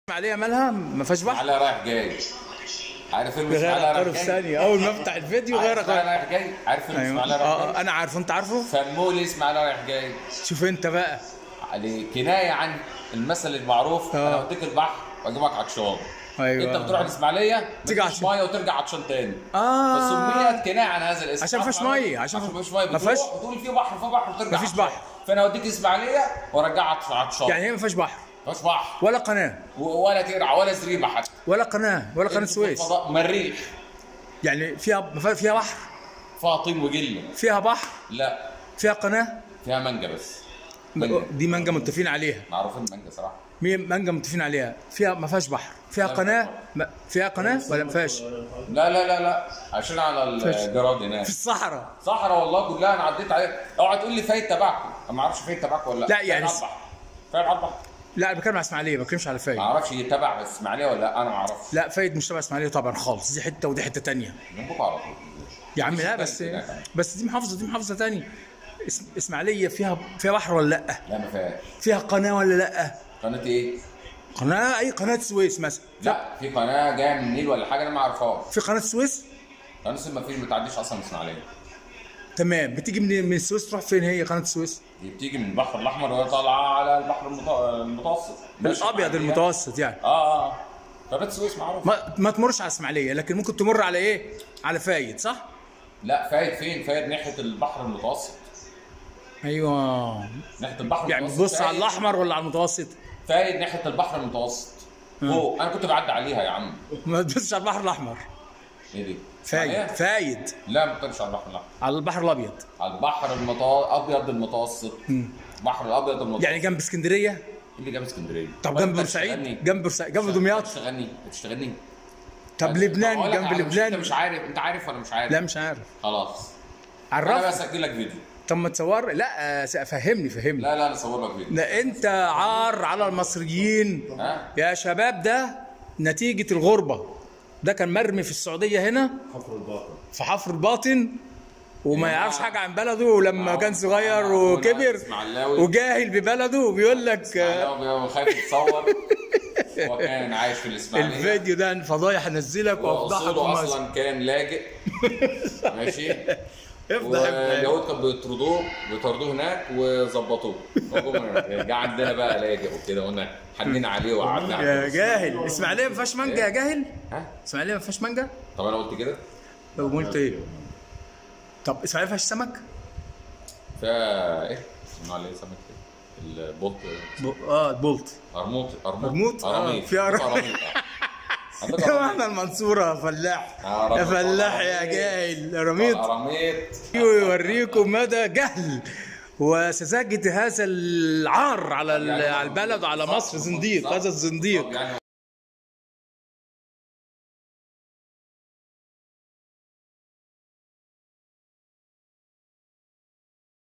عليها مالها ما فيهاش بحر على رايح جاي عارف فيلم غير اسماعيليه افكاره رايح في جاي ثانيه اول ما افتح الفيديو غير عارف اسماعيليه رايح جاي عارف فيلم ايوه اسماعيليه رايح اه جاي انا عارفه انت عارفه فمولي اسماعيليه رايح جاي شوف انت بقى يعني كنايه عن المثل المعروف آه. انا اوديك البحر واجيبك عطشان ايوه انت بتروح الاسماعيليه تيجي مفيش عطشان. ميه وترجع عطشان تاني اه فسميت كنايه عن هذا الاسم عشان مفيش مية، عشان عشان مفيش ميه ما فيهاش- بتروح وتقول في بحر في بحر وترجع مفيش عطشان. بحر. فانا اوديك اسماعيليه وارجعك عطشان يعني هي ما فيهاش بحر مفيش بحر ولا قناه و- ولا تقرع ولا زريبه حتى ولا قناه ولا قناه انت في سويس الفضاء مريخ يعني فيها فيها بحر فيها طين وجله فيها بحر لا فيها قناه فيها مانجا بس مانجا. دي مانجا متفقين عليها معروفين المانجا صراحه مية مانجا متفقين عليها فيها ما فيهاش بحر فيها لا، قناه ما فيها قناه ولا ما فيهاش لا لا لا لا عشان على فيش. الجراد هناك في الصحراء صحراء والله كلها انا عديت عليها اوعى تقول لي فايت تبعكم انا ما اعرفش فايت تبعكم ولا لا لا، يعني فايت على البحر فايت على البحر لا انا بتكلم على اسماعيليه ما بتكلمش على فايد ما اعرفش هي تبع اسماعيليه ولا لا انا ما اعرفش لا فايد مش تبع اسماعيليه طبعا خالص دي حته ودي حته تانية جنبكم على طول يا عم لا بس بس دي محافظه دي محافظه تانية اسم اسماعيليه فيها فيها بحر ولا لا لا ما فيهاش فيها قناه ولا لا قناه ايه؟ قناه اي قناه السويس مثلا لا في قناه جايه من النيل ولا حاجه انا ما اعرفهاش في قناه السويس قناه ما فيش ما بتعديش اصلا اسماعيليه تمام بتيجي من من السويس تروح فين هي قناه السويس دي بتيجي من البحر الاحمر وهي طالعه على البحر المت- المتوسط ماشي الابيض معدية. المتوسط يعني اه اه قناه السويس معروف ما, ما تمرش على اسماعيليه لكن ممكن تمر على ايه على فايد صح لا فايد فين؟ فايد ناحيه البحر المتوسط ايوه ناحيه البحر يعني المتوسط بتبص على فايد- الاحمر ولا على المتوسط فايد ناحيه البحر المتوسط فوق انا كنت بعدي عليها يا عم ما تبصش على البحر الاحمر ايه دي؟ فايد عليها؟ فايد لا ما بتمشي على البحر الاحمر على البحر الابيض على البحر المتو... الابيض المتوسط البحر الابيض المتوسط يعني جنب اسكندريه ايه اللي جنب اسكندريه طب وأنت جنب بتشتغلني؟ بورسعيد جنب بورسعيد جنب دمياط بتشتغلني بتشتغلني طب لبنان بقول لك جنب على- مش- لبنان انت مش عارف انت عارف ولا مش عارف لا مش عارف خلاص انا عرفت بسجل لك فيديو طب ما تصور لا آه، فهمني فهمني لا لا انا اصور لك فيديو لا انت عار على المصريين ها يا شباب ده نتيجة الغربة ده كان مرمي في السعودية هنا حفر الباطن في حفر الباطن وما يا يعرفش جماعة. حاجة عن بلده ولما معروف. كان صغير أخونا وكبر إسماعيلاوي. وجاهل ببلده وبيقول لك آه، هو خايف يتصور هو كان عايش في الاسماعيليه الفيديو ده فضايح انزلك وافضحك واصوله وما اصلا كان لاجئ ماشي افضح افضح واليهود كانوا بيطردوه بيطردوه هناك وظبطوه جه عندنا بقى لاجئ وكده قلنا حنينا عليه وقعدنا يا عليه جاهل اسماعيليه ما فيهاش مانجا يا جاهل ها اسماعيليه ما فيهاش مانجا طب انا قلت كده طب قلت ايه طب اسماعيليه ما فيهاش سمك فيها ايه؟ اسمه عليه سمك ايه؟ البولت ب... اه البولت قرموط قرموط قرموط؟ آه، قراميط في قراميط. قراميط، آه. عندك يا قراميط احنا المنصوره فلاح آه، يا ربنا فلاح يطول يا عليك. جاهل رميط قراميط يوريكم مدى جهل وسذاجة هذا العار على ال- على البلد وعلى مصر زنديق هذا الزنديق يعني